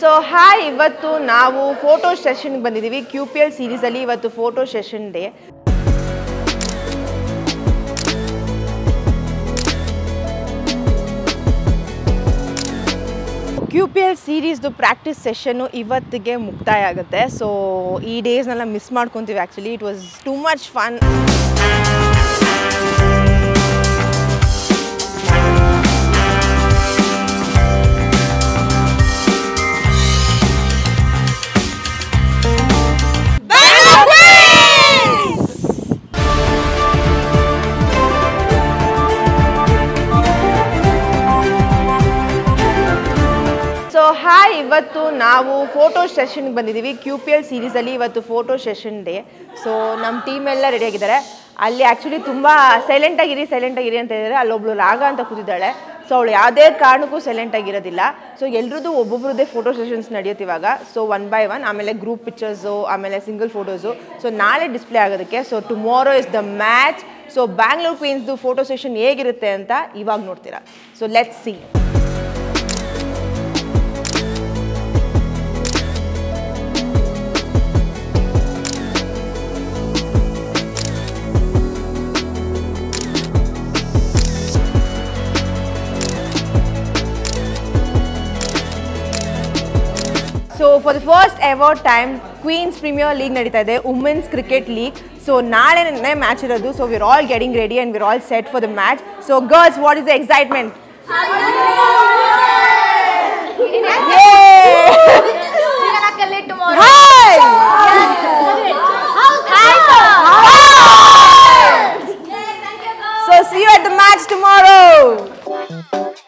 So hi ಇವತ್ತು ನಾವು photo ಸೆಷನ್ಗೆ ಬಂದಿದ್ದೀವಿ ಕ್ಯೂ ಪಿ ಎಲ್ ಸೀರೀಸಲ್ಲಿ ಇವತ್ತು photo session day Q P L ಸೀರೀಸ್ದು ಪ್ರಾಕ್ಟೀಸ್ ಸೆಷನ್ನು ಇವತ್ತಿಗೆ ಮುಕ್ತಾಯ ಆಗುತ್ತೆ ಸೊ ಈ ಡೇಸ್ನೆಲ್ಲ ಮಿಸ್ ಮಾಡ್ಕೊತೀವಿ actually it was too much fun so hi ಇವತ್ತು ನಾವು ಫೋಟೋ ಸೆಷನ್ಗೆ ಬಂದಿದ್ದೀವಿ ಕ್ಯೂ ಪಿ ಎಲ್ ಸೀರೀಸಲ್ಲಿ ಇವತ್ತು ಫೋಟೋ ಸೆಷನ್ ಡೇ ಸೊ ನಮ್ಮ ಟೀಮ್ ಎಲ್ಲ ರೆಡಿಯಾಗಿದ್ದಾರೆ ಅಲ್ಲಿ ಆ್ಯಕ್ಚುಲಿ ತುಂಬ ಸೈಲೆಂಟಾಗಿರಿ ಸೈಲೆಂಟಾಗಿರಿ ಅಂತ ಹೇಳಿದರೆ ಅಲ್ಲೊಬ್ಳು ರಾಗ ಅಂತ ಕೂತಿದ್ದಾಳೆ ಸೊ ಅವಳು ಯಾವುದೇ ಕಾರಣಕ್ಕೂ ಸೈಲೆಂಟಾಗಿರೋದಿಲ್ಲ ಸೊ ಎಲ್ರದ್ದು ಒಬ್ಬೊಬ್ರದ್ದೇ ಫೋಟೋ ಸೆಷನ್ಸ್ ನಡೆಯುತ್ತೆ ಇವಾಗ ಸೊ ಒನ್ ಬೈ ಒನ್ ಆಮೇಲೆ ಗ್ರೂಪ್ ಪಿಕ್ಚರ್ಸು ಆಮೇಲೆ ಸಿಂಗಲ್ ಫೋಟೋಸು ಸೊ ನಾಳೆ ಡಿಸ್ಪ್ಲೇ ಆಗೋದಕ್ಕೆ so tomorrow is the match so Bangalore ಕ್ವೀನ್ಸ್ದು ಫೋಟೋ ಸೆಷನ್ ಹೇಗಿರುತ್ತೆ ಅಂತ ಇವಾಗ ನೋಡ್ತೀರಾ so let's see so for the first ever time Queens Premier League ನಡೀತಾ ಇದೆ ವುಮೆನ್ಸ್ ಕ್ರಿಕೆಟ್ ಲೀಗ್ ಸೊ ನಾಳೆ ಮ್ಯಾಚ್ ಇರೋದು so we're all getting ready and we're all set for the match so girls what is the excitement So see you at the match tomorrow.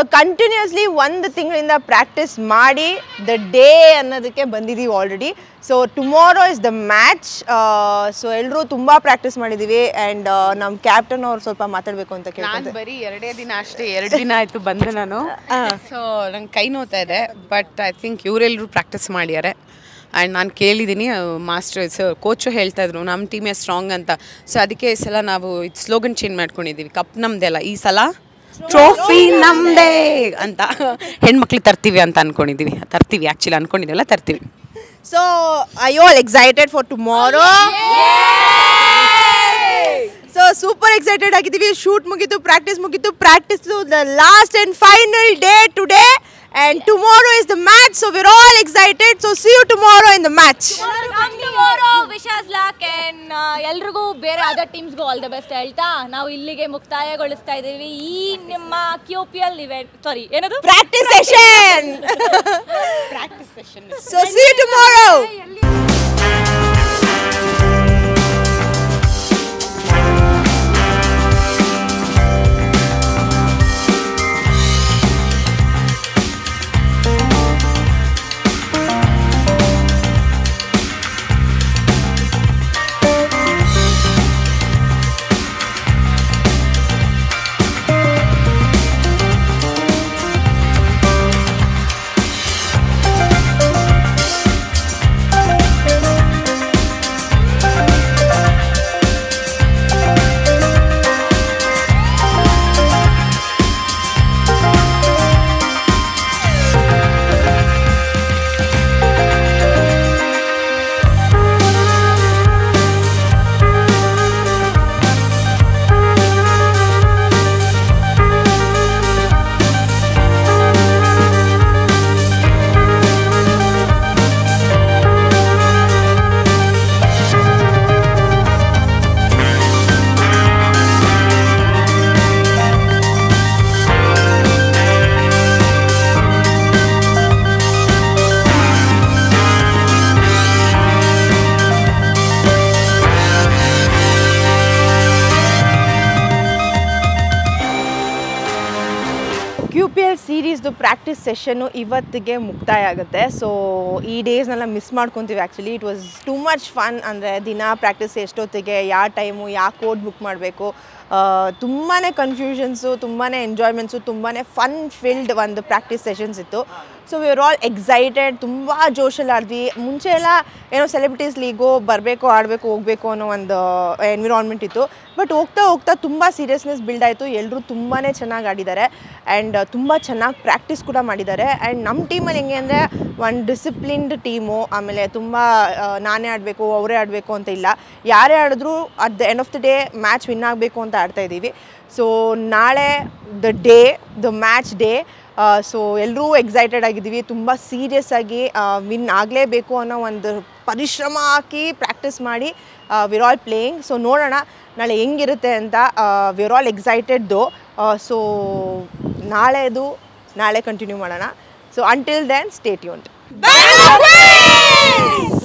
Continuously ಒಂದು ತಿಂಗಳಿಂದ practice ಮಾಡಿ the day ಅನ್ನೋದಕ್ಕೆ ಬಂದಿದ್ದೀವಿ already so tomorrow is the match so ಎಲ್ಲರೂ ತುಂಬ practice ಮಾಡಿದ್ದೀವಿ and ನಮ್ಮ captain ಅವ್ರು ಸ್ವಲ್ಪ ಮಾತಾಡಬೇಕು ಅಂತ ನಾನು ಕೇಳ್ಕೊಂಡೆ ಬರೀ ಎರಡೇ ದಿನ ಅಷ್ಟೇ ಎರಡು ದಿನ ಆಯ್ತು ಬಂದೆ ನಾನು ಸೊ ನಂಗೆ ಕೈ ನೋತಾ ಇದೆ ಬಟ್ ಐ ಥಿಂಕ್ ಇವರೆಲ್ಲರೂ ಪ್ರಾಕ್ಟೀಸ್ ಮಾಡ್ಯಾರೆ ಆ್ಯಂಡ್ ನಾನು ಕೇಳಿದ್ದೀನಿ ಮಾಸ್ಟರ್ ಸೊ ಕೋಚು ಹೇಳ್ತಾ ಇದ್ರು ನಮ್ಮ ಟೀಮೇ ಸ್ಟ್ರಾಂಗ್ ಅಂತ ಸೊ ಅದಕ್ಕೆ ಈ ಸಲ ನಾವು ಸ್ಲೋಗನ್ ಚೇಂಜ್ ಮಾಡ್ಕೊಂಡಿದ್ದೀವಿ ಕಪ್ ನಮ್ದೇ ಅಲ್ಲ ಈ ಸಲ ಟ್ರೋಫಿ ನಮ್ದೇ ಅಂತ ಹೆಣ್ಮಕ್ಳಿಗೆ ತರ್ತೀವಿ ಅಂತ ಅನ್ಕೊಂಡಿದ್ದೀವಿ ತರ್ತೀವಿ ಆ್ಯಕ್ಚುಲಿ ಅನ್ಕೊಂಡಿದ್ದೀವಲ್ಲ ತರ್ತೀವಿ so I all excited for tomorrow so super excited ಆಗಿದ್ದೀವಿ ಶೂಟ್ ಮುಗೀತು ಪ್ರಾಕ್ಟೀಸ್ ಮುಗೀತು practice the last and final day today and tomorrow is the match so we're all excited so see you tomorrow in the match wish us luck and ಎಲ್ರಿಗೂ ಬೇರೆ other ಟೀಮ್ಸ್ಗೂ all the best ಹೇಳ್ತಾ ನಾವು ಇಲ್ಲಿಗೆ ಮುಕ್ತಾಯಗೊಳಿಸ್ತಾ ಇದ್ದೀವಿ ಈ ನಿಮ್ಮ Q P L event sorry ಏನದು practice session so see you tomorrow Q P L ಸೀರೀಸ್ದು ಪ್ರಾಕ್ಟೀಸ್ ಸೆಷನ್ನು ಇವತ್ತಿಗೆ ಮುಕ್ತಾಯ ಆಗುತ್ತೆ ಸೊ ಈ ಡೇಸ್ನೆಲ್ಲ ಮಿಸ್ ಮಾಡ್ಕೊತೀವಿ actually it was too much fun ಅಂದರೆ ದಿನ ಪ್ರಾಕ್ಟೀಸ್ ಎಷ್ಟೊತ್ತಿಗೆ ಯಾವ ಟೈಮು ಯಾವ ಕೋಡ್ ಬುಕ್ ಮಾಡಬೇಕು ತುಂಬಾ ಕನ್ಫ್ಯೂಷನ್ಸು ತುಂಬಾ ಎಂಜಾಯ್ಮೆಂಟ್ಸು ತುಂಬಾ ಫನ್ ಫಿಲ್ಡ್ ಒಂದು ಪ್ರಾಕ್ಟೀಸ್ ಸೆಷನ್ಸ್ ಇತ್ತು so we are all excited ತುಂಬ ಜೋಶಲ್ಲಿ ಆಡಿದ್ವಿ ಮುಂಚೆ ಎಲ್ಲ ಏನೋ ಸೆಲೆಬ್ರಿಟೀಸ್ ಲೀಗು ಬರಬೇಕು ಆಡಬೇಕು ಹೋಗಬೇಕು ಅನ್ನೋ ಒಂದು ಎನ್ವಿರಾನ್ಮೆಂಟ್ ಇತ್ತು ಬಟ್ ಹೋಗ್ತಾ ಹೋಗ್ತಾ ತುಂಬ ಸೀರಿಯಸ್ನೆಸ್ ಬಿಲ್ಡ್ ಆಯಿತು ಎಲ್ಲರೂ ತುಂಬಾ ಚೆನ್ನಾಗಿ ಆಡಿದ್ದಾರೆ ಆ್ಯಂಡ್ ತುಂಬ ಚೆನ್ನಾಗಿ ಪ್ರಾಕ್ಟೀಸ್ ಕೂಡ ಮಾಡಿದ್ದಾರೆ ಆ್ಯಂಡ್ ನಮ್ಮ ಟೀಮಲ್ಲಿ ಹೆಂಗೆ ಅಂದರೆ ಒಂದು ಡಿಸಿಪ್ಲಿನ್ಡ್ ಟೀಮು ಆಮೇಲೆ ತುಂಬ ಆ, ನಾನೇ ಆಡಬೇಕು ಅವರೇ ಆಡಬೇಕು ಅಂತ ಇಲ್ಲ ಯಾರೇ ಆಡಿದ್ರು at the end of the day match win ಆಗಬೇಕು ಅಂತ ಆಡ್ತಾ ಇದ್ದೀವಿ ಸೊ ನಾಳೆ the day the match day so ಎಲ್ಲರೂ ಎಕ್ಸೈಟೆಡ್ ಆಗಿದ್ದೀವಿ ತುಂಬ ಸೀರಿಯಸ್ ಆಗಿ ವಿನ್ ಆಗಲೇಬೇಕು ಅನ್ನೋ ಒಂದು ಪರಿಶ್ರಮ ಹಾಕಿ ಪ್ರಾಕ್ಟೀಸ್ ಮಾಡಿ ವಿರ್ ಆಲ್ ಪ್ಲೇಯಿಂಗ್ ಸೊ ನೋಡೋಣ ನಾಳೆ ಹೆಂಗಿರುತ್ತೆ ಅಂತ ವಿರ್ ಆಲ್ ಎಕ್ಸೈಟೆಡ್ದು ಸೊ ನಾಳೆದು ನಾಳೆ ಕಂಟಿನ್ಯೂ ಮಾಡೋಣ ಸೊ ಅಂಟಿಲ್ ದೆನ್ ಸ್ಟೇಟ್ ಯೂಂಟ್